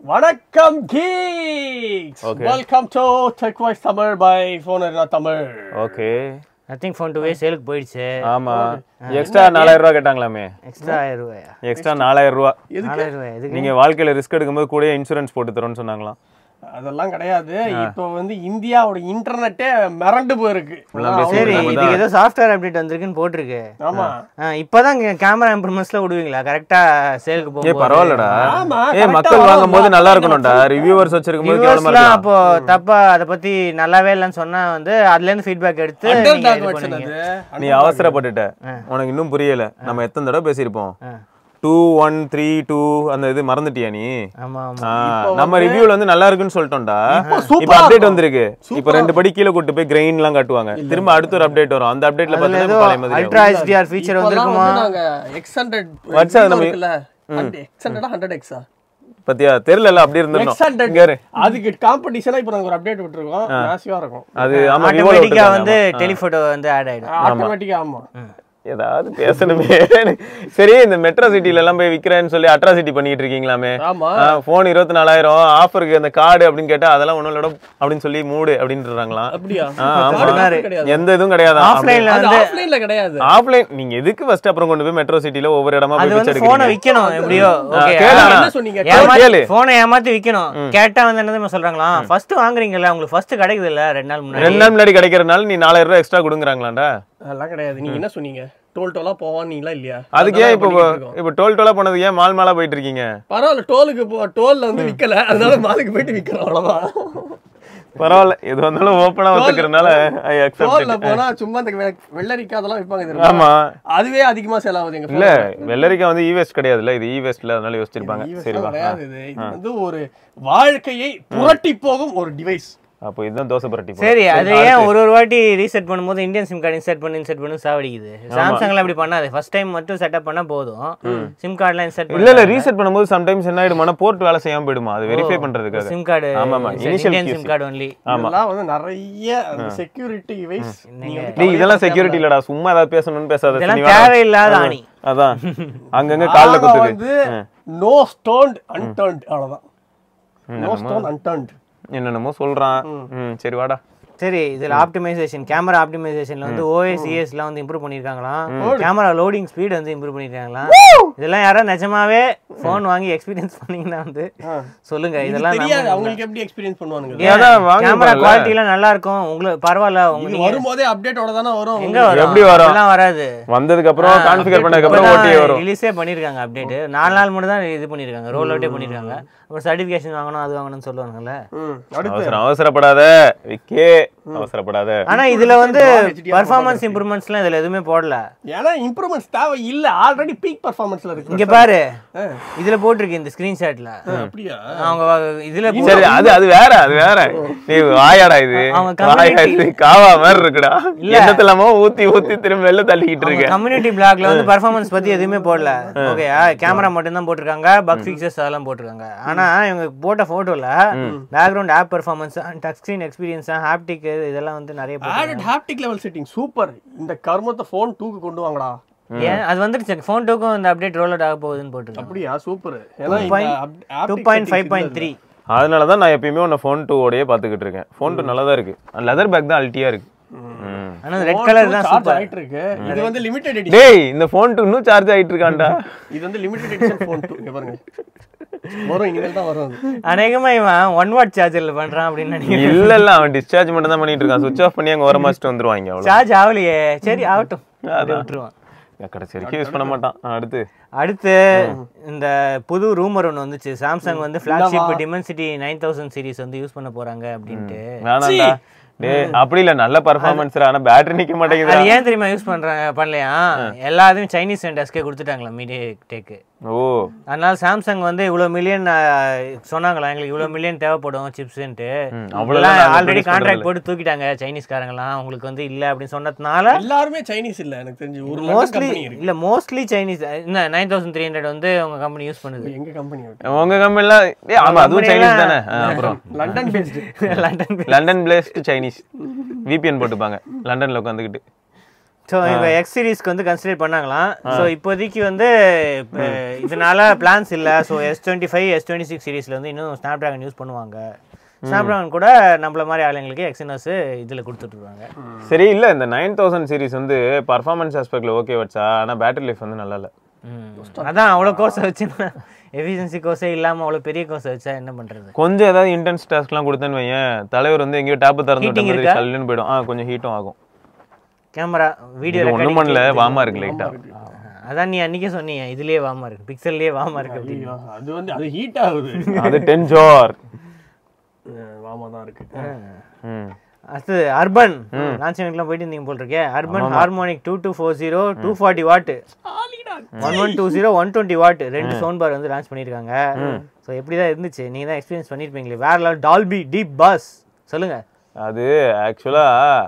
வணக்கம் geeks Okay. Welcome to tech voice Tamil by phone Tamil okay nothing phone two சேலுக்கு போயிடுச்சு ஆமா எக்ஸ்ட்ரா நாலாயிரம் ரூபா கேட்டாங்களாமே எக்ஸ்ட்ரா ஆயிரம் ரூபாயா எக்ஸ்ட்ரா நாலாயிரம் ரூபா நாலாயிரம் ரூபாய் எதுக்கு நீங்க வாழ்க்கையில ரிஸ்க் எடுக்கும்போது கூட இன்சூரன்ஸ் போட்டு தரோம்னு சொன்னாங்களாம் அதெல்லாம் கிடையாது இப்போ வந்து இந்தியாவோட இன்டர்நெட்டே மிரண்டு போயிருக்கு சரி நம்ம இதுக்கு ஏதோ சாஃப்ட்வேர் அப்டேட் வந்திருக்குன்னு போட்டிருக்கு ஆமா ஆ, இப்பதான் கேமரா இம்ப்ரூவ்மெண்ட்ஸ்ல விடுவீங்களா கரெக்டா சேலுக்கு ஏ போகும்போது பரவாயில்லடா ஆமா, ஏ correct ஆ மக்கள் வரும். வாங்கும் போது நல்லா நான் இருக்கணும்டா ரிவ்யூவர்ஸ் வச்சிருக்கும் போது கேவலமா வியூவர்ஸ்லாம் இருக்கலாம் அப்போ தப்பா அதை பத்தி நல்லாவே இல்லைன்னு சொன்னா வந்து அதுல இருந்து ஃபீட்பேக் எடுத்து அண்டர் நீங்க டாக் இது வெர்ஷன் பண்ணுவீங்க. அது நீ அவசரப்பட்டுட்ட உனக்கு இன்னும் புரியல நம்ம எத்தனை தடவை பேசியிருப்போம் ஆ. டூ ஒன் த்ரீ டூ அந்த இது மறந்துட்டியா நீ ஆமா ஆமா ஆ, நம்ம ரிவ்யூல வந்து நல்லா இருக்குன்னு சொல்லிட்டோம்டா சூப்பரா இப்ப அப்டேட் இருக்கும். வந்திருக்கு இப்ப ரெண்டு படி கீழே கூட்டு போய் கிரெயின் எல்லாம் காட்டுவாங்க திரும்ப அடுத்த ஒரு அப்டேட் வரும் அந்த அப்டேட்ல அதுல பாத்தீங்கன்னா ஏதோ இப்ப பழைய மாதிரி அல்ட்ரா ஹெச்டிஆர் ஃபீச்சர் இப்போலாம் வந்திருக்குமா வந்து நாங்க எக்ஸ்ஹண்ட்ரட் What's அது நம்ம- இருக்குல்ல எக்ஸ்ஹண்ட்ரட் ஹண்ட்ரட் எக்ஸா பத்தியா தெரியல அப்படி இருந்திருந்தோம் எக்ஸ்ஹண்ட்ரட் இங்க இரு. அதுக்கு காம்படிஷனா இப்போ நாங்க ஒரு அப்டேட் விட்டுருக்கோம் மேசிவா இருக்கும் அது ஆமா விவோல ஆட்டோமேட்டிக்கா விட்டுருக்காங்க, வந்து ஆமா. டெலிஃபோட்டோ வந்து ஆட் ஆயிடும் ஆட்டோமேட்டிக்கா ஆமா ஏதாவது பேசணுமே சரி இந்த மெட்ரோ சிட்டில எல்லாம் போய் விக்கிறேன்னு சொல்லி அட்ராசிட்டி பண்ணிட்டு இருக்கீங்களாமே ஆமா போன் இருபத்தி நாலாயிரம் ஆஃபருக்கு அந்த கார்டு அப்படின்னு கேட்டா அதெல்லாம் ஒண்ணும் இல்ல அப்படின்னு சொல்லி மூடு அப்படின்றாங்களாம் அப்படியா ஆ, ஆமா. Card card கிடையாது எந்த இதுவும் கிடையாது ஆஃப்லைன்ல அது வந்து ஆஃப்லைன்ல கிடையாது ஆஃப்லைன் நீங்க எதுக்கு ஃபர்ஸ்ட் அப்புறம் கொண்டு போய் மெட்ரோ சிட்டில ஒவ்வொரு இடமா அது போய் வந்து பிச்சை போனை எடுக்கிறீங்க விக்கணும் எப்படியோ ஓகே கேளு ஆனா. என்ன சொன்னீங்க கேளு. போனை ஏமாத்தி விக்கணும் கேட்டா வந்து என்ன தெரியுமா சொல்றாங்களா ஃபர்ஸ்ட் வாங்குறீங்கல்ல உங்களுக்கு ஃபர்ஸ்ட் கிடைக்குது இல்ல ரெண்டு நாள் முன்னாடி ரெண்டு நாள் முன்னாடி கிடைக்கிறனால நீ நாலாயிரம் ரூபாய் எக்ஸ்ட்ரா கொடுங்குறாங்களாண்டா அதெல்லாம் கிடையாது நீங்க என்ன சொன்னீங்க டோல் டோலா போவானீங்களா இல்லையா அதுக்கு ஏன் இப்போ அதெல்லாம் பண்ணிட்டு இருக்கோம். இப்போ டோல் டோலா போனது ஏன் மால் மாலா போயிட்டு இருக்கீங்க பரவாயில்ல டோலுக்கு போ டோல்ல வந்து விக்கல அதனால மாலுக்கு போயிட்டு விக்கிறோம் அவ்வளவுதான் பரவாயில்ல எது வந்தாலும் ஓப்பனா ஒத்துக்கிறதுனால ஐ டோல்ல அக்செப்ட் போனா சும்மா இந்த வெ- வெள்ளரிக்காய் அதெல்லாம் விற்பாங்க தெரியுமா ஆமா அதுவே அதிகமா செலவாகுது எங்க இல்ல வெள்ளரிக்காய் வந்து இ வேஸ்ட் கிடையாதுல்ல இது இ வேஸ்ட்ல அதனால யோசிச்சிருப்பாங்க phone. சரி வா கிடையாது இது இது வந்து ஒரு வாழ்க்கையை புரட்டி போகும் ஒரு டிவைஸ் அப்போ இதுதான் தோசை புரட்டி போடு. சரி அது ஏன் ஒரு ஒரு வாட்டி ரீசெட் பண்ணும்போது இந்தியன் சிம் கார்டு இன்செர்ட் பண்ணி இன்செர்ட் பண்ணி சாவடிக்குது சாம்சங்ல அப்படி பண்ணாது ஃபர்ஸ்ட் டைம் மட்டும் செட்டப் பண்ணா போதும் சிம் கார்டுலாம் இன்செர்ட் இல்ல இல்ல ரீசெட் பண்ணும்போது சம்டைம்ஸ் என்ன ஆயிடுமா போர்ட் வேலை செய்யாம போயிடுமா அது வெரிஃபை பண்றதுக்காக சிம் கார்டு ஆமா, ஆமா. Initial Indian QC. SIM card only இதெல்லாம் வந்து நிறைய செக்யூரிட்டி டிவைஸ் நீங்க வந்து டேய் இதெல்லாம் செக்யூரிட்டி இல்லடா சும்மா ஏதாவது பேசணும்னு பேசாத இதெல்லாம் நீ வேணா- தேவையில்லாத ஆணி அதான் அங்கங்க கால்ல நாங்க குத்துது வந்து நோ ஸ்டோன்ட் அன்டர்ன்ட் அவ்வளவுதான் நோ ஸ்டோன் அன்டர்ன்ட் என்னென்னமோ சொல்றான் ம் சரி வாடா சரி இதுல ஆப்டிமைசேஷன் கேமரா ஆப்டிமைசேஷன்ல வந்து ஓஎஸ் எல்லாம் வந்து இம்ப்ரூவ் பண்ணிருக்காங்களாம் கேமரா லோடிங் ஸ்பீட் வந்து இம்ப்ரூவ் பண்ணிருக்காங்களாம் இதெல்லாம் யாராவது நிஜமாவே ஃபோன் வாங்கி எக்ஸ்பீரியன்ஸ் பண்ணீங்கன்னா வந்து சொல்லுங்க இதெல்லாம் தெரியாது அவங்களுக்கு எப்படி எக்ஸ்பீரியன்ஸ் பண்ணுவானுங்க நீ அதான் வாங்கி கேமரா பாருல. குவாலிட்டி எல்லாம் நல்லா இருக்கும் உங்களுக்கு பரவாயில்ல உங்க இது நீங்க வரும்போதே அப்டேட்டோட தானே வரும் எங்க வரும் எப்படி வரும்? அதெல்லாம் வராது வந்ததுக்கு அப்புறம் கான்ஃபிகர் பண்ணதுக்கு அப்புறம் ஓடியே வரும் ரிலீஸே பண்ணிருக்காங்க அப்டேட் நாலு நாள் மட்டும் தான் இது பண்ணிருக்காங்க ரோல் அவுட்டே பண்ணிருக்காங்க அப்புறம் சர்டிபிகேஷன் வாங்கணும் அது வாங்கணும்னு சொல்லுவாங்கல்ல ம், அடுத்து அவசரம் அவசரப்படாத விக்கே அவசரப்படாத ஆனா இதுல வந்து HDR பர்ஃபார்மன்ஸ் இம்ப்ரூவ்மெண்ட்ஸ்லாம் இதுல எதுவுமே போடல ஏன்னா இம்ப்ரூவ்மெண்ட்ஸ் தேவை இல்ல ஆல்ரெடி பீக் பர்ஃபார்மன்ஸ்ல இருக்கு இங்க பாரு இதுல போட்டிருக்கு இந்த ஸ்கிரீன்ஷாட்ல அப்படியா அவங்க வ- இதுல போ- சரி அது அது வேற அது வேற நீ வாயாடா இது அவங்க வாயா community- இது காவா மாதிரி இருக்குடா என்னத்துல இல்லாம ஊத்தி ஊத்தி திரும்ப வெளில தள்ளிக்கிட்டு இருக்க கம்யூனிட்டி பிளாக்ல வந்து பர்ஃபார்மன்ஸ் பத்தி எதுவுமே போடல ஓகே கேமரா மட்டும் தான் போட்டிருக்காங்க பக் ஃபிக்சர்ஸ் அதெல்லாம் போட்டிருக்காங்க ஆனா இவங்க போட்ட போட்டோல background of performance touch screen experience haptic இதெல்லாம் வந்து நிறைய போட்டு added haptic level setting super இந்த கர்மத்தை ஃபோன் டூக்கு கொண்டு வாங்கடா ஏன் அது வந்துருச்சு ஃபோன் டூக்கும் இந்த அப்டேட் ரோல் அவுட் ஆக போகுதுன்னு போட்டிருக்காங்க அப்படியா சூப்பர் ஏன்னா two point five point three அதனால தான் நான் எப்பயுமே உன்னை ஃபோன் டூ ஓடையே பார்த்துக்கிட்டு இருக்கேன் ஃபோன் டூ நல்லா தான் இருக்கு லெதர் பேக் தான் அல்ட்டியா இருக்கு ம். ஆனா ரெட் கலர் தான் சார்ஜ் சூப்பர் ஆயிட்டு இருக்கு இது வந்து லிமிடெட் எடிஷன் டேய் இந்த ஃபோன் டூ இன்னும் சார்ஜ் ஆயிட்டு இருக்கான்டா இது வந்து லிமிடெட் எடிஷன் ஃபோன் டூ இங்க பாருங்க வரும் இனிமேல் தான் வரும் அது அநேகமா இவன் ஒன் வாட் சார்ஜர்ல பண்றான் அப்படின்னு நினைக்கிறேன் இல்ல இல்ல அவன் டிஸ்சார்ஜ் மட்டும் தான் பண்ணிட்டு இருக்கான் சுவிச் ஆஃப் பண்ணி அங்க வர மாச்சிட்டு வந்துருவாங்க அவ்வளவு சார்ஜ் ஆகலையே சரி ஆகட்டும் அப்படியே விட்டுருவான் கடைசி வரைக்கும் யூஸ் பண்ண மாட்டான் அடுத்து அடுத்து இந்த புது ரூமர் ஒன்று வந்துச்சு சாம்சங் வந்து flagship Dimensity nine thousand series வந்து யூஸ் பண்ண போறாங்க அப்படின்ட்டு வேணாம்டா டேய் அப்படி இல்ல நல்ல பர்ஃபார்மன்ஸ் ஆனா பேட்டரி நிக்க மாட்டேங்குது அது ஏன் தெரியுமா யூஸ் பண்றாங்க பண்ணலையா எல்லாத்தையும் சைனீஸ் சென்டர்ஸ்க்கே கொடுத்துட்டாங்களா மீடியா டேக்கு ஓ அதனால சாம்சங் வந்து இவ்வளவு மில்லியன் சொன்னாங்களா எங்களுக்கு இவ்வளவு மில்லியன் தேவைப்படும் சிப்ஸ்ன்ட்டு அவ்வளவுதான் நாங்க ஆல்ரெடி produce கான்ட்ராக்ட் பண்றதில்ல. போட்டு தூக்கிட்டாங்க சைனீஸ்காரங்களாம் உங்களுக்கு வந்து இல்ல அப்படின்னு சொன்னதுனால எல்லாருமே சைனீஸ் இல்ல எனக்கு தெரிஞ்சு ஒரு மோஸ்ட்லி கம்பெனி இருக்கு இல்ல மோஸ்ட்லி சைனீஸ் இந்த நைன் தௌசண்ட் த்ரீ ஹண்ட்ரட் வந்து உங்க கம்பெனி யூஸ் பண்ணுது எங்க கம்பெனி இருக்கு உங்க கம்பெனில ஏய் ஆமா அதுவும் company சைனீஸ் எல்லாம் தானே ஆ, அப்புறம் London based London London placed Chinese VPN போட்டுப்பாங்க லண்டன்ல உட்காந்துக்கிட்டு ஸோ இவங்க எக்ஸ் சீரிஸ்க்கு வந்து கன்சிடர் பண்ணாங்களாம் ஸோ இப்போதைக்கு வந்து இப்ப இதனால பிளான்ஸ் இல்லை so S twenty five S twenty six சீரிஸில் வந்து இன்னும் ஸ்னாப் ட்ராகன் யூஸ் பண்ணுவாங்க ஸ்னாப் ட்ராகன் கூட நம்மள மாதிரி ஆளுங்களுக்கு எக்ஸினஸ் இதில் கொடுத்துட்ருவாங்க சரி இல்ல இந்த நைன் தௌசண்ட் சீரிஸ் வந்து பர்ஃபார்மன்ஸ் ஆஸ்பெக்ட்ல ஓகே வச்சா ஆனா பேட்டரி லைஃப் வந்து நல்லா இல்ல அதான் அவ்வளோ கோர்ஸ் வச்சு எஃபிஷியன்சி கோர்ஸே இல்லாமல் அவ்வளோ பெரிய கோர்ஸ் வச்சா என்ன பண்ணுறது கொஞ்சம் ஏதாவது இன்டென்ஸ் டாஸ்க்லாம் கொடுத்தேன்னு வையேன் தலைவர் வந்து எங்கேயோ டேப் திறந்து விட்ட Heating மாதிரி இருக்கா? சல்லுன்னு போயிடும் ஆ கொஞ்சம் ஹீட்டும் ஆகும் கேமரா வீடியோ இது ஒண்ணும் பண்ணல வாமா இருக்கு லைட்டா அதான் நீ அன்னைக்கே சொன்னீங்க இதுலயே வாமா இருக்கு பிக்சல்லையே வாமா இருக்கு அப்படின்னு ஐயோ, அது வந்து அது ஹீட் ஆகுது அது டென் ஜோர் வாமா தான் இருக்கு ம் அடுத்து அர்பன் லான்ச் ஈவெண்ட்லாம் போயிட்டு இருந்தீங்க போல் இருக்கே urban harmonic two two four zero two forty watt one one two zero one twenty watt ரெண்டு சவுண்ட் பார் வந்து லான்ச் பண்ணியிருக்காங்க ஸோ எப்படி தான் இருந்துச்சு நீங்கள் தான் எக்ஸ்பீரியன்ஸ் பண்ணியிருப்பீங்களே வேற லெவல் டால்பி டீப் பாஸ் சொல்லுங்க அது ஆக்சுவலா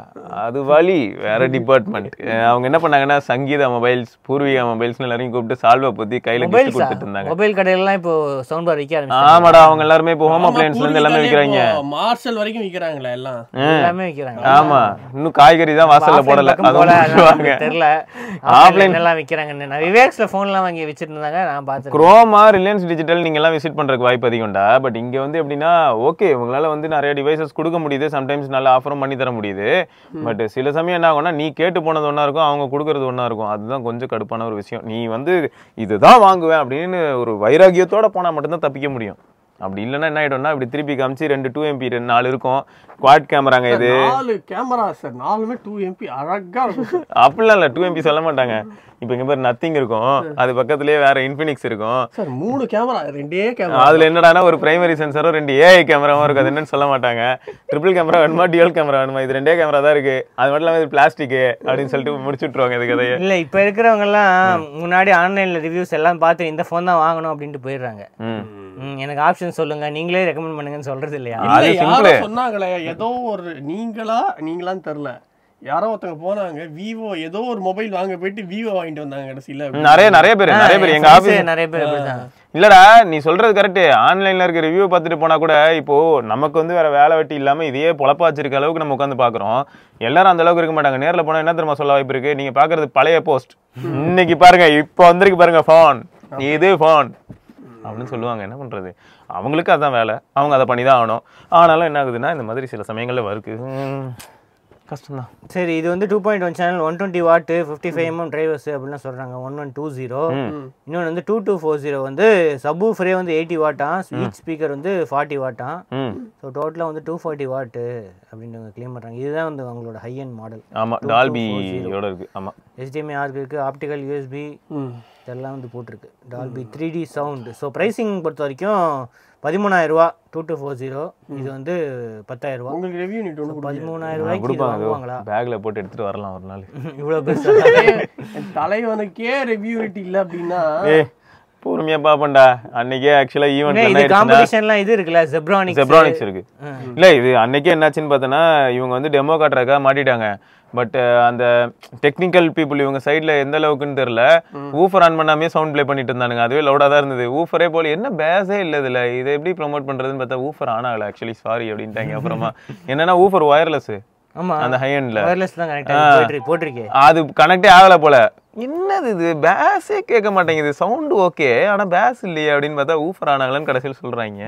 அது வழி வேற டிபார்ட்மெண்ட் அவங்க என்ன பண்ணாங்கன்னா சங்கீதா மொபைல்ஸ் பூர்விகா மொபைல்ஸ் எல்லாரையும் கூப்பிட்டு சால்வை பத்தி கையில gift மொபைல்ஸா கொடுத்துட்டு இருந்தாங்க மொபைல் கடையிலலாம் இப்போ சவுண்ட் பார் விற்க ஆரம்பிச்சு ஆமாடா அவங்க எல்லாருமே இப்போ ஹோம் அப்ளையன்ஸ்ல இருந்து எல்லாமே விக்கிறாங்க மார்ஷல் வரைக்கும் விக்கிறாங்களே எல்லாம் எல்லாமே விற்கிறாங்க ஆமா இன்னும் காய்கறி தான் வாசல்ல போடல அதுவும் போடுவாங்க தெரியல ஆஃப்லைன் எல்லாம் விற்கிறாங்கன்னு நான் விவேக்ஸ்ல ஃபோன்லாம் வாங்கி வச்சிட்டு இருந்தாங்க நான் பார்த்துருக்கேன் குரோமா ரிலையன்ஸ் டிஜிட்டல் நீங்க எல்லாம் விசிட் பண்றதுக்கு வாய்ப்பு அதிகம்டா பட் இங்க வந்து எப்படின்னா ஓகே உங்களால வந்து நிறைய டிவைசஸ் கொடுக்க முடியுது சம்டைம்ஸ் நல்ல ஆஃபரும் பண்ணி தர முடியுது பட் சில சமயம் என்ன ஆகும்னா நீ கேட்டு போனது ஒண்ணா இருக்கும் அவங்க கொடுக்கறது ஒண்ணா இருக்கும் அதுதான் கொஞ்சம் கடுப்பான ஒரு விஷயம் நீ வந்து இதுதான் வாங்குவேன் அப்படின்னு ஒரு வைராகியத்தோட போனா மட்டும்தான் தப்பிக்க முடியும் அப்படி இல்லைன்னா என்ன ஆயிடும்னா இப்படி திருப்பி காமிச்சு ரெண்டு டூ எம்பி ரெண்டு நாலு இருக்கும் குவாட் கேமராங்க இது நாலு கேமரா சார் நாலுமே டூ எம்பி அழகா இருக்கும் sir. அப்படிலாம் இல்லை டூ எம்பி சொல்ல மாட்டாங்க இப்போ இங்க பேர் நத்திங் இருக்கும் அது பக்கத்துலயே வேற இன்ஃபினிக்ஸ் இருக்கும் சார் மூணு கேமரா ரெண்டே கேமரா அதுல என்னடானா ஒரு பிரைமரி சென்சரும் ரெண்டு ஏஐ கேமராவும் இருக்கு அது என்னன்னு சொல்ல மாட்டாங்க ட்ரிபிள் கேமரா வேணுமா டியூல் கேமரா வேணுமா இது ரெண்டே கேமரா தான் இருக்கு அது மட்டும் இல்லாம இது பிளாஸ்டிக் அப்படின்னு சொல்லிட்டு முடிச்சு விட்டுருவாங்க இது கதையை இல்ல இப்ப இருக்கிறவங்க எல்லாம் முன்னாடி ஆன்லைன்ல ரிவ்யூஸ் எல்லாம் பார்த்து இந்த ஃபோன் தான் வாங்கணும் அப்படின்ட்டு போயிடுறாங்க ம். ம், எனக்கு ஆப்ஷன் சொல்லுங்க நீங்களே ரெக்கமெண்ட் பண்ணுங்கன்னு சொல்றது இல்லையா இல்ல அது யாரோ simple. சொன்னாங்களே ஏதோ ஒரு நீங்களா நீங்களான்னு தெரியல யாரோ ஒருத்தவங்க போனாங்க விவோ ஏதோ ஒரு மொபைல் வாங்க போயிட்டு விவோ வாங்கிட்டு வந்தாங்க கடைசியில நிறைய நிறைய பேர் நிறைய பேர் எங்க friends ஆபீஸ் நிறைய பேர் அப்படிதான் இல்லடா நீ சொல்றது கரெக்ட் ஆன்லைன்ல இருக்க ரிவ்யூ பார்த்துட்டு போனா கூட இப்போ நமக்கு வந்து வேற வேலை வெட்டி இல்லாம இதையே பொழப்பா வச்சிருக்க அளவுக்கு நம்ம உட்காந்து பாக்குறோம் எல்லாரும் அந்த அளவுக்கு இருக்க மாட்டாங்க நேர்ல போனா என்ன தெரியுமா சொல்ல வாய்ப்பு இருக்கு நீங்க பாக்குறது பழைய போஸ்ட் இன்னைக்கு பாருங்க இப்போ வந்திருக்கு பாருங்க ஃபோன் இது ஃபோன் அப்படின்னு சொல்லுவாங்க என்ன பண்றது அவங்களுக்கு அதான் வேலை அவங்க அதை பண்ணி தான் ஆகணும் ஆனாலும் என்ன ஆகுதுன்னா இந்த மாதிரி சில சமயங்கள்ல வருது ம், கஷ்டம்தான் சரி இது வந்து two point one channel one twenty watt fifty five mm drivers அப்படின்னு சொல்றாங்க ஒன் ஒன் டூ ஜீரோ இன்னொன்று வந்து டூ டூ ஃபோர் ஜீரோ வந்து சப்பு ஃப்ரே வந்து எயிட்டி வாட்டாம் ஸ்வீட் ஸ்பீக்கர் வந்து ஃபார்ட்டி வாட்டாம் ம் ஸோ டோட்டலாக வந்து டூ ஃபார்ட்டி வாட்டு அப்படின்னு க்ளைம் பண்ணுறாங்க இதுதான் வந்து அவங்களோட ஹை அண்ட் மாடல் ஆமா டால்பியோட இருக்கு ஆமா HDMI ஆர்க் இருக்குது ஆப்டிக்கல் யூஎஸ்பி ம். இதெல்லாம் வந்து போட்டிருக்கு Dolby three D sound so pricing பொறுத்த வரைக்கும் பதிமூணாயிரம் ரூபா டூ டூ ஃபோர் ஜீரோ இது வந்து பத்தாயிரம் ரூபா உங்களுக்கு ரெவ்யூ நீட் ஒன்று பதிமூணாயிரம் ரூபாய்க்கு இது கொடுப்பாங்க வாங்குவாங்களா பேக்ல போட்டு எடுத்துட்டு வரலாம் ஒரு நாள் இவ்வளோ பெருசா என் தலைவனுக்கே ரெவ்யூ நீட் இல்ல அப்படின்னா ஏய் பொறுமையா பாப்பேன்டா அன்னைக்கே ஆக்சுவலா ஈவெண்ட் இது காம்படிஷன்லாம் இது இருக்குல்ல ஜெப்ரானிக் ஜெப்ரானிக்ஸ் இருக்கு இல்ல இது அன்னைக்கே என்னாச்சுன்னு பார்த்தோன்னா இவங்க வந்து டெமோ காட்டுறதுக்காக மாட்டிட்டாங்க பட் அந்த டெக்னிக்கல் பீப்புள் இவங்க சைடுல எந்த அளவுக்குன்னு தெரியல ஊஃபர் ஆன் பண்ணாமே சவுண்ட் ப்ளே பண்ணிட்டு இருந்தானுங்க அதுவே லவுடா தான் இருந்தது ஊஃபரே போல என்ன பேஸே இல்ல இதுல இதை எப்படி ப்ரோமோட் பண்றதுன்னு பார்த்தா ஊஃபர் ஆன் ஆகல ஆக்சுவலி சாரி அப்படின்ட்டாங்க அப்புறமா என்னன்னா ஊஃபர் ஒயர்லெஸ் ஆமா அந்த ஹை எண்ட்ல ஒயர்லெஸ் தான் கனெக்ட் ஆகி போயிட்டு போட்டிருக்கே அது கனெக்டே ஆகல போல என்னது இது பேஸே கேட்க மாட்டேங்குது சவுண்டு ஓகே ஆனா பேஸ் இல்லையே அப்படின்னு பார்த்தா ஊஃபர் ஆனாங்களான்னு கடைசியில் சொல்றாங்க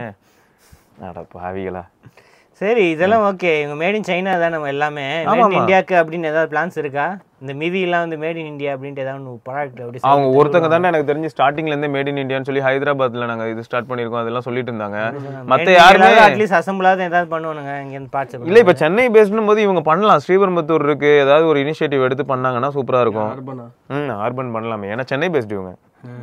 அட பாவிகளா சரி இதெல்லாம் ஓகே இவங்க மேட் இன் சைனா தான் நம்ம எல்லாமே மேட் இன் இந்தியாக்கு அப்படின்னு ஏதாவது பிளான்ஸ் இருக்கா இந்த மிவி எல்லாம் வந்து மேட் இன் இந்தியா அப்படின்ட்டு ஏதாவது ஒன்று ப்ராடக்ட் அப்படி அவங்க ஒருத்தங்க தானே எனக்கு தெரிஞ்சு ஸ்டார்டிங்ல இருந்தே மேட் இன் இந்தியான்னு சொல்லி ஹைதராபாத்ல நாங்க இது ஸ்டார்ட் பண்ணிருக்கோம் அதெல்லாம் சொல்லிட்டு இருந்தாங்க மத்த யாருமே அட்லீஸ்ட் அசம்பிளாவது ஏதாவது பண்ணுவானுங்க இங்க இருந்து பார்ட்ஸ் இல்ல இப்ப சென்னை பேஸ்டும் போது இவங்க பண்ணலாம் ஸ்ரீபெரும்புத்தூர் இருக்கு ஏதாவது ஒரு இனிஷியேட்டிவ் எடுத்து பண்ணாங்கன்னா சூப்பரா இருக்கும் அர்பனா ம் அர்பன் பண்ணலாமே ஏன்னா சென்னை பேஸ்ட் இவங்க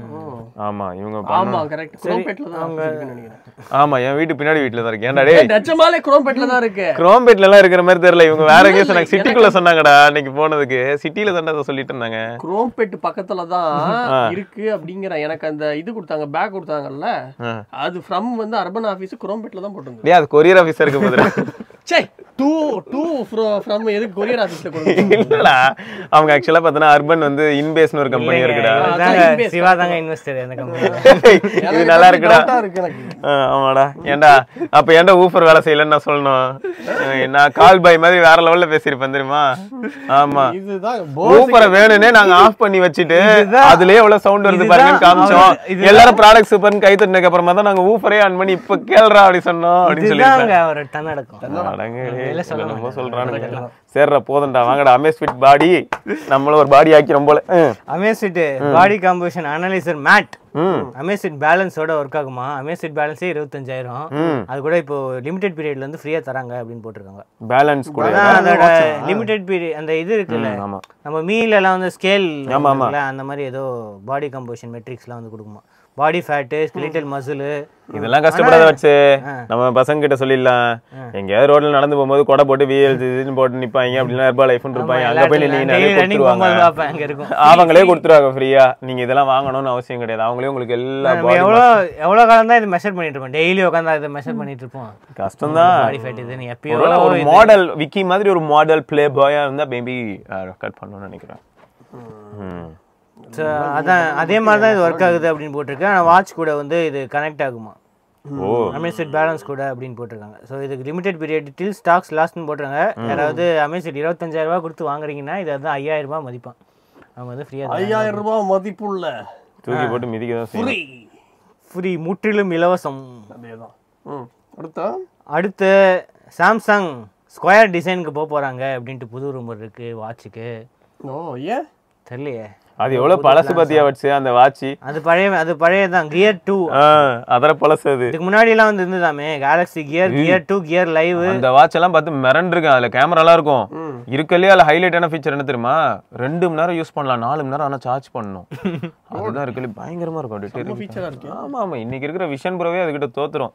ஆமா இவங்க பண்ண- ஆமா கரெக்ட் குரோம்பேட்ல தான் இருக்குன்னு நினைக்கிறேன் ஆமா என் வீட்டு பின்னாடி வீட்டுல தான் இருக்கு ஏன்டா டேய் ஏய், நிஜமாலே குரோம்பேட்ல தான் இருக்கு குரோம்பேட்ல எல்லாம் இருக்கிற மாதிரி தெரியல இவங்க வேற எங்கேயோ சொன்னாங்க சிட்டிக்குள்ள சொன்னாங்கடா அன்னைக்கு போனதுக்கு சிட்டில தானே அதை சொல்லிட்டு இருந்தாங்க குரோம்பேட் பக்கத்துல தான் இருக்கு அப்படிங்கிற எனக்கு அந்த இது கொடுத்தாங்க பேக் கொடுத்தாங்கல்ல ஆ. அது ஃப்ரம் வந்து அர்பன் ஆபீஸ் குரோம்பேட்ல தான் போட்டு டேய் அது கொரியர் ஆஃபீஸருக்கு பதிலா சே டூ டூ ஃப்ரம் எதுக்கு கொரியர் ஆபீஸ்ல கொடுங்க இல்லடா அவங்க ஆக்சுவலா பார்த்தனா அர்பன் வந்து இன்பேஸ்னு ஒரு கம்பெனி இருக்குடா அதான் தாங்க invest சிவா தாங்க இன்வெஸ்டர் அந்த கம்பெனி இது நல்லா இருக்குடா Doubt ஆ இருக்கு எனக்கு ஆ, ஆமாடா ஏன்டா அப்ப ஏன்டா ஊஃபர் வேலை செய்யலன்னு நான் சொல்லணும் அஹ் நான் கால் பாய் மாதிரி வேற லெவல்ல பேசியிருப்பேன் தெரியுமா ஆமா இதுதான் ஊஃபரை வேணும்னே நாங்க ஆஃப் பண்ணி வச்சுட்டு அதுலயே எவ்வளவு சவுண்ட் வருது இதுதான் பாருங்கன்னு காமிச்சோம் அவரு- இதுதான் எல்லாரும் ப்ராடக்ட் சூப்பர்னு கை தட்டினதுக்கு அப்புறமா தான் நாங்க ஊஃபரே ஆன் பண்ணி இப்ப கேள்றா அப்படி சொன்னோம் அப்படின்னு இதுதாங்க சொல்லிட்டு ஒரு டன் நடக்கும் அடங்கடே, என்னமோ சொல்றானுங்க சேர்றா போதண்டா வாங்கடா அமேஸ் ஃபிட் பாடி நம்மளும் ஒரு பாடி ஆக்கிறோம் போல ம். Amazfit body composition analyser made ம் அமேசிட் பேலன்ஸோட ஒர்க் ஆகுமா அமேசிட் பேலன்ஸே இருபத்தஞ்சாயிரம் அது கூட இப்போ லிமிடெட் பீரியட்ல இருந்து ஃப்ரீயா தராங்க அப்படின்னு போட்டிருக்காங்க பேலன்ஸ் கூட அதான் அதோட லிமிடெட் பீரியட் அந்த இது இருக்குல்ல ஆமா நம்ம மீல் எல்லாம் வந்து ஸ்கேல் ஆமா, ஆமா. அந்த மாதிரி ஏதோ பாடி கம்போசிஷன் மெட்ரிக்ஸ்லாம் வந்து கொடுக்குமா பாடி ஃபேட்டு ஸ்கெலிட்டல் மசில் இதெல்லாம் கஷ்டப்படாத வச்சு நம்ம பசங்க கிட்ட சொல்லிடலாம் எங்கேயாவது ரோட்ல நடந்து போகும்போது கொடை போட்டு விஎல் போட்டு நிப்பாங்க அப்படின்னா ஹெர்பா லைஃப்னு இருப்பாங்க அங்க போய் நீங்க ரன்னிங் போகும்போது பார்ப்பேன் அங்க இருக்கும் அவங்களே கொடுத்துருவாங்க ஃப்ரீயா நீங்க இதெல்லாம் வாங்கணும்னு அவசியம் கிடையாது அவங்களே உங்களுக்கு எல்லா நம்ம பாடி எவ்வளோ எவ்வளோ காலம் தான் இது மெஷர் பண்ணிட்டு இருப்போம் டெய்லி உட்காந்து இதை மெஷர் பண்ணிட்டு இருப்போம் கஷ்டம் தான் பாடி ஃபேட் இது நீ எப்பயோ ஒருவேளை ஒரு மாடல் விக்கி மாதிரி ஒரு மாடல் ப்ளே பாயா இருந்தா மேபி கட் பண்ணணும்னு நினைக்கிறேன் ம். So, அதான் அதே மாதிரி தான் இது ஒர்க் ஆகுது அப்படின்னு போட்டிருக்கு ஆனால் வாட்ச் கூட வந்து இது கனெக்ட் ஆகுமா ஓ அமேசிட் பேலன்ஸ் கூட அப்படின்னு போட்டிருக்காங்க ஸோ இதுக்கு லிமிடெட் பீரியட் டில் ஸ்டாக்ஸ் லாஸ்ட்னு போட்டுருங்க யாராவது அமேசிட் இருபத்தஞ்சாயிரம் ரூபாய் கொடுத்து வாங்குறீங்கன்னா இது வந்து ஐயாயிரம் ரூபாய் மதிப்பான் அவங்க வந்து ஃப்ரீயாக ஐயாயிரம் ரூபாய் மதிப்புள்ள தூக்கி போட்டு மிதிக்க தான் செய்யணும் ஃப்ரீ ஃப்ரீ முற்றிலும் இலவசம் அதேதான் ம் அடுத்தா அடுத்து சாம்சங் ஸ்கொயர் டிசைனுக்கு போக போகிறாங்க அப்படின்ட்டு புது ரூமர் இருக்குது வாட்சுக்கு ஓ ஏன் தெரியலையே அது எவ்வளவு பழசு பத்தியா வச்சு அந்த வாட்சி அது பழைய அது பழைய தான் கியர் டூ அதர பழசு அது இதுக்கு முன்னாடி எல்லாம் வந்து இருந்ததாமே Galaxy Gear Gear two Gear live அந்த வாட்ச் எல்லாம் பார்த்து மிரண்டிருக்கும் அதுல கேமராலாம் இருக்கும் இருக்கலையே அதுல ஹைலைட்டான ஃபீச்சர் என்ன தெரியுமா ரெண்டு மணி நேரம் யூஸ் பண்ணலாம் நாலு மணி நேரம் ஆனா சார்ஜ் பண்ணணும் அதுதான் இருக்கல பயங்கரமா இருக்கும் அப்படியே ஃபீச்சரா இருக்கு ஆமா ஆமா இன்னைக்கு இருக்கிற விஷன் ப்ரோவே அதுகிட்ட தோத்துரும்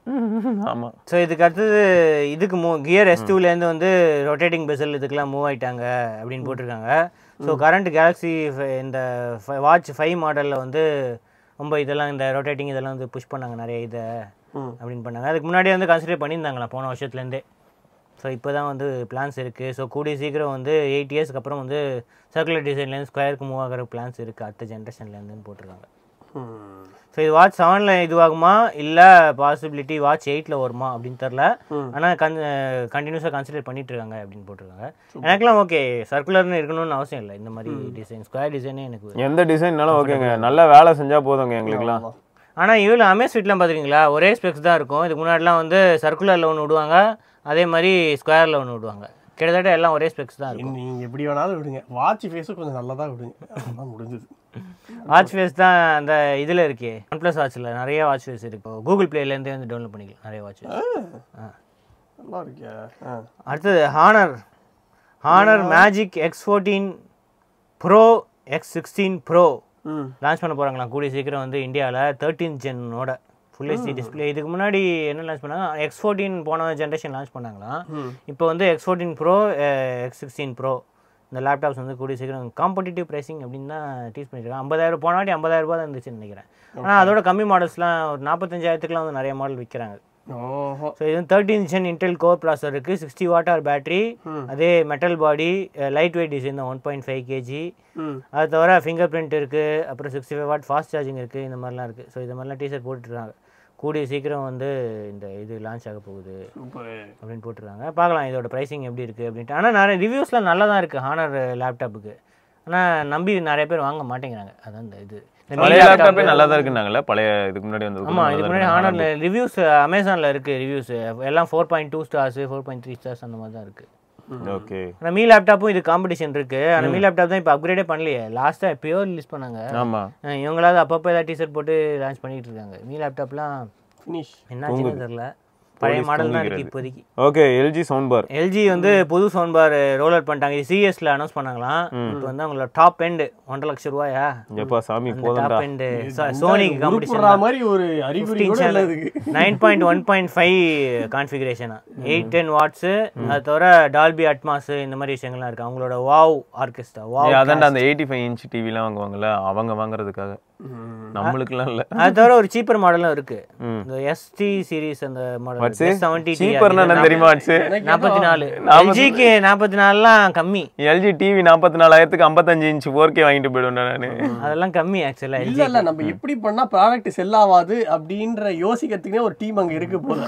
ஆமா ஸோ இதுக்கு அடுத்தது இதுக்கு மூ கியர் எஸ் டூலேருந்து வந்து ரொட்டேட்டிங் பெசல் இதுக்கெல்லாம் மூவ் ஆயிட்டாங்க அப்படின்னு போட்டிருக்காங்க ஸோ கரண்ட் கேலக்ஸி இந்த வாட்ச் ஃபைவ் மாடலில் வந்து ரொம்ப இதெல்லாம் இந்த ரொட்டேட்டிங் இதெல்லாம் வந்து புஷ் பண்ணாங்க நிறைய இதை ம். அப்படின்னு பண்ணாங்க அதுக்கு முன்னாடி வந்து கன்சிடர் பண்ணியிருந்தாங்களா போன வருஷத்துலேருந்தே ஸோ இப்போ தான் வந்து பிளான்ஸ் இருக்குது ஸோ கூடிய சீக்கிரம் வந்து எயிட் இயர்ஸ்க்கு அப்புறம் வந்து சர்க்குலர் டிசைன்லேருந்து ஸ்கொயருக்கு மூவ் ஆகிற பிளான்ஸ் இருக்குது அடுத்த ஜென்ரேஷன்லேருந்துன்னு போட்டிருக்காங்க ம். ஸோ இது வாட்ச் செவனில் இதுவாகுமா இல்லை பாசிபிலிட்டி வாட்ச் எயிட்டில் வருமா அப்படின்னு தெரில ஆனால் கன் கண்டினியூஸாக கன்சிடர் பண்ணிட்டு இருக்காங்க அப்படின்னு போட்டிருக்காங்க எனக்குலாம் ஓகே சர்க்குலர்னு இருக்கணும்னு அவசியம் இல்லை இந்த மாதிரி டிசைன் ஸ்கொயர் டிசைனே எனக்கு எந்த டிசைன்னாலும் ஓகேங்க நல்லா வேலை செஞ்சா போதுங்க எங்களுக்குலாம் ஆனால் இவ்வளோ அமேஸ் ஸ்வீட்லாம் பார்த்துருக்கீங்களா ஒரே ஸ்பெக்ஸ் தான் இருக்கும் இதுக்கு முன்னாடிலாம் வந்து சர்க்குலரில் ஒன்று விடுவாங்க அதே மாதிரி ஸ்கொயரில் ஒன்று விடுவாங்க கிட்டத்தட்ட எல்லாம் ஒரே ஸ்பெக்ஸ் தான் இருக்கும் நீங்க எப்படி வேணாலும் விடுங்க வாட்ச் ஃபேஸும் கொஞ்சம் நல்லதா விடுங்க அதான் முடிஞ்சது வாட்ச் ஃபேஸ் தான் அந்த இதில் இருக்கே ஒன் ப்ளஸ் வாட்சில் நிறைய வாட்ச் ஃபேஸ் இருக்கு கூகுள் ப்ளேலேருந்தே வந்து டவுன்லோட் பண்ணிக்கலாம் நிறைய வாட்ச் நல்லா இருக்கியா ஆ. அடுத்தது Honor Honor Magic X fourteen pro X sixteen pro ம் லான்ச் பண்ண போகிறாங்களாம் கூடிய சீக்கிரம் வந்து இந்தியாவில் தேர்ட்டீன் ஜென்னோட ஃபுல் ஹெச்டி டிஸ்பிளே இதுக்கு முன்னாடி என்ன லான்ச் பண்ணாங்க எக்ஸ் ஃபோர்டீன் போன ஜென்ரேஷன் லான்ச் பண்ணாங்களாம் இப்போ வந்து X fourteen pro X sixteen pro இந்த லேப்டாப்ஸ் வந்து கூடிய சீக்கிரம் காம்படிட்டிவ் ப்ரைசிங் அப்படின்னு தான் டீஸ் பண்ணியிருக்காங்க ஐம்பதாயிரம் போன வாட்டி ஐம்பதாயிரம் ரூபாய் தான் இருந்துச்சுன்னு நினைக்கிறேன் ஆனால் அதோட கம்மி மாடல்ஸ்லாம் ஒரு நாற்பத்தஞ்சாயிரத்துக்குலாம் வந்து நிறைய மாடல் விற்கிறாங்க ஓஹோ ஸோ இது தேர்ட்டின் இன்ச்சன் இன்டெல் கோர் ப்ராசர் இருக்குது சிக்ஸ்டி வாட் ஆர் பேட்டரி அதே metal body light weight design தான் ஒன் பாயிண்ட் ஃபைவ் கேஜி ம் அது தவிர ஃபிங்கர் பிரிண்ட் இருக்குது அப்புறம் sixty five watt fast charging இருக்குது இந்த மாதிரிலாம் இருக்குது ஸோ இந்த மாதிரிலாம் டீசர்ட் போட்டுருக்காங்க கூடிய சீக்கிரம் வந்து இந்த இது லான்ச் ஆக போகுது சூப்பர் அப்படின்னு போட்டிருக்காங்க பார்க்கலாம் இதோட ப்ரைசிங் எப்படி இருக்குது அப்படின்ட்டு ஆனால் நிறைய ரிவ்யூஸ்லாம் நல்லா தான் இருக்குது ஹானர் லேப்டாப்புக்கு ஆனால் நம்பி நிறைய பேர் வாங்க மாட்டேங்கிறாங்க அதான் இந்த இது இந்த பழைய mini laptop- லேப்டாப்பே நல்லா தான் இருக்குன்னாங்கல்ல பழைய இதுக்கு முன்னாடி வந்து ஆமா இதுக்கு முன்னாடி ஹானர்ல ரிவ்யூஸ் அமேசான்ல இருக்கு ரிவ்யூஸ் எல்லாம் four point two stars four point three stars அந்த மாதிரி தான் இருக்கு ஓகே ஆனால் மீ லேப்டாப்பும் இது காம்படிஷன் இருக்கு ஆனால் மீ லேப்டாப் தான் இப்போ அப்கிரேடே பண்ணலையே லாஸ்ட்டாக எப்பயோ ரிலீஸ் பண்ணாங்க ஆமா அஹ் இவங்களாவது அப்பப்போ ஏதாவது டிஷர்ட் போட்டு லான்ச் பண்ணிட்டு இருக்காங்க மீ லேப்டாப்லாம் ஃபினிஷ் என்னாச்சுன்னு தெரியல பழைய மாடல் தான் இருக்கு இப்போதைக்கு okay LG sound bar LG வந்து புது சவுண்ட் பார் ரோல் அவுட் பண்ணிட்டாங்க இது சிஎஸ்ல அனௌன்ஸ் பண்ணாங்களாம் இப்போ வந்து அவங்களோட டாப் எண்ட் ஒன்றரை லட்சம் ரூபாயா எப்பா சாமி போதும்டா டாப் எண்ட் சோனிக்கு காம்படிஷன் உருப்புடுறா மாதிரி ஒரு அறிகுறி கூட இல்லை இதுக்கு nine point one point five கான்ஃபிகரேஷனா எயிட் டென் வாட்ஸு அது தவிர டால்பி அட்மாஸ் இந்த மாதிரி விஷயங்கள்லாம் இருக்கு அவங்களோட வாவ் ஆர்கெஸ்ட்ரா வாவ் ஏய், அதான்டா அந்த எயிட்டி ஃபைவ் இன்ச் டிவிலாம் வாங்குவாங்கல்ல அவங்க வாங்குறதுக்காக நம்மளுக்குலாம் இல்ல அது தவிர ஒரு சீப்பர் மாடலும் இருக்கு ம். இந்த எஸ்டி சீரிஸ் அந்த மாடல் வாட்ஸ் எஸ் செவன்டி சீப்பர்னா என்ன தெரியுமா வாட்ஸ் நாற்பத்தி நாலு எல்ஜிக்கு நாற்பத்தி நாலுலாம் கம்மி எல்ஜி டிவி நாற்பத்தி நாலாயிரத்துக்கு ஐம்பத்தஞ்சு இன்ச் ஃபோர் கே வாங்கிட்டு போயிடுவேன் நானு அதெல்லாம் கம்மி ஆக்சுவலா இல்ல இல்ல நம்ம எப்படி பண்ணா ப்ராடக்ட் செல் ஆகாது அப்படின்ற யோசிக்கிறதுக்குனே ஒரு டீம் அங்க இருக்கு போல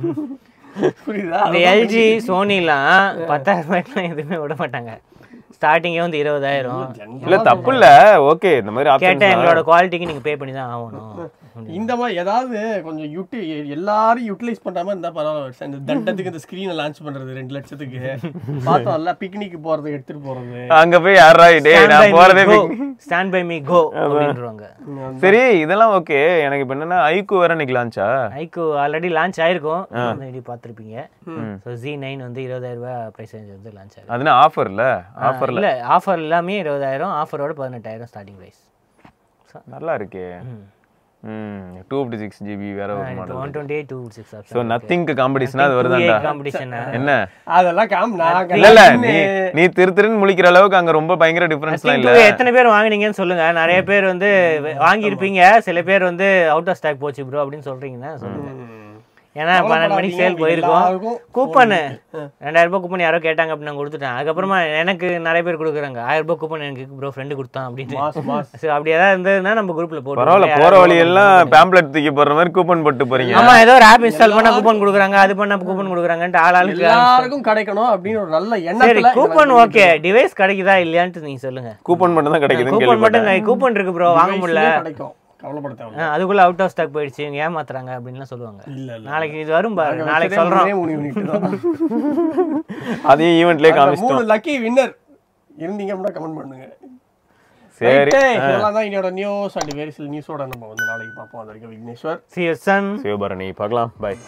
புரியுதா இந்த எல்ஜி சோனிலாம் பத்தாயிரம் ரூபாய்க்குலாம் எதுவுமே விட மாட்டாங்க ஸ்டார்டிங்கே வந்து இருபதாயிரம் இல்ல தப்பு இல்ல ஓகே இந்த மாதிரி கேட்டா ஆப்ஷன் எங்களோட குவாலிட்டிக்கு நீங்க பே பண்ணி தான் ஆகணும் இந்த மாதிரி ஏதாவது கொஞ்சம் யூட்டி எல்லாரும் யூட்டிலைஸ் பண்ணாம இருந்தா பரவாயில்ல இந்த தண்டத்துக்கு இந்த ஸ்கிரீனை லான்ச் பண்றது ரெண்டு லட்சத்துக்கு பார்த்தோம்ல பிக்னிக் போறது எடுத்துட்டு போறது அங்க போய் யாரா டேய் நான் போறதே picnic. Stand by me go அப்படின்றவாங்க சரி இதெல்லாம் ஓகே எனக்கு இப்ப என்னன்னா ஐக்கு வேற இன்னைக்கு லான்ச்சா ஐக்கு ஆல்ரெடி லான்ச் ஆயிருக்கும் ஆல்ரெடி பார்த்துருப்பீங்க ஸோ ஜி நைன் வந்து இருபதாயிரம் ரூபாய் ப்ரைஸ் ரேஞ்ச் வந்து லான்ச் ஆயிருக்கு அதுனா ஆஃபர்ல ஆஃபர்ல இல்ல ஆஃபர் எல்லாமே இருபதாயிரம் ஆஃபரோட பதினெட்டாயிரம் ஸ்டார்டிங் ப்ரைஸ் நல்லா இருக்கே ம் டூ ஃபிஃப்டி சிக்ஸ் ஜிபி வேற ஒரு model one twenty eight two six so நத்திங்க்கு காம்படிஷனா அது வருதாண்டா காம்படிஷன் என்ன அதெல்லாம் காம் நான் இல்ல இல்ல நீ நீ திரு திருன்னு முழிக்கிற அளவுக்கு அங்க ரொம்ப பயங்கர டிஃபரன்ஸ்லாம் இல்ல எத்தனை பேர் வாங்குனீங்கன்னு சொல்லுங்க நிறைய பேர் வந்து வாங்கியிருப்பீங்க சில பேர் வந்து அவுட் ஆஃப் ஸ்டாக் போச்சு ப்ரோ அப்படின்னு சொல்றீங்கன்னா சொல்லுங்க ஏன்னா பன்னெண்டு மணிக்கு சேல் போயிருக்கோம் எல்லாருக்கும் கூப்பன் ரெண்டாயிரம் ரூபாய் கூப்பன் யாரோ கேட்டாங்க அப்படின்னு நான் கொடுத்துட்டேன் அதுக்கப்புறமா எனக்கு நிறைய பேர் கொடுக்குறாங்க ஆயிரம் ரூபாய் கூப்பன் எனக்கு ப்ரோ ஃப்ரெண்டு கொடுத்தான் அப்படின்னு மாஸ் மாஸ் சரி அப்படி ஏதாவது இருந்ததுன்னா நம்ம குரூப்ல போட்டு பரவாயில்ல போற வழி எல்லாம் பேம்ப்ளெட் தூக்கி போடுற மாதிரி கூப்பன் போட்டு போறீங்க ஆமா ஏதோ ஒரு ஆப் இன்ஸ்டால் பண்ணா கூப்பன் கொடுக்குறாங்க அது பண்ணா கூப்பன் கொடுக்குறாங்கன்ட்டு ஆள் ஆளுக்கு எல்லாருக்கும் கிடைக்கணும் அப்படின்னு ஒரு நல்ல சரி எண்ணத்துல கூப்பன் ஓகே டிவைஸ் கிடைக்குதா இல்லையான்ட்டு நீங்க சொல்லுங்க கூப்பன் மட்டும் தான் கிடைக்குதுன்னு கூப்பன் மட்டும் கேள்விப்பட்டேன் கூப்பன் இருக்கு ப்ரோ வாங்க முடியல device-லயே கிடைக்கும் கவலைப்பட தேவை ஆ, அதுக்குள்ள அவுட் ஆஃப் ஸ்டாக் போயிடுச்சு இவங்க ஏமாத்துறாங்க அப்படின்லாம் சொல்லுவாங்க இல்ல இல்ல நாளைக்கு இது வரும் பாரு நாங்க நாளைக்கு வச்சதே சொல்றோம் மூணே மூணு unit தான். அதையும் ஈவெண்ட்லயே அந்த காமிச்சிட்டோம் மூணு லக்கி வின்னர் இருந்தீங்க அப்படின்னா கமெண்ட் பண்ணுங்க சரி Right. இதெல்லாம் தான் என்னோட நியூஸ் அண்ட் வேறு சில நியூஸோட நம்ம வந்து நாளைக்கு பார்ப்போம் அது வரைக்கும் Vigneshwar See you, son. Sivabharani பார்க்கலாம் பாய்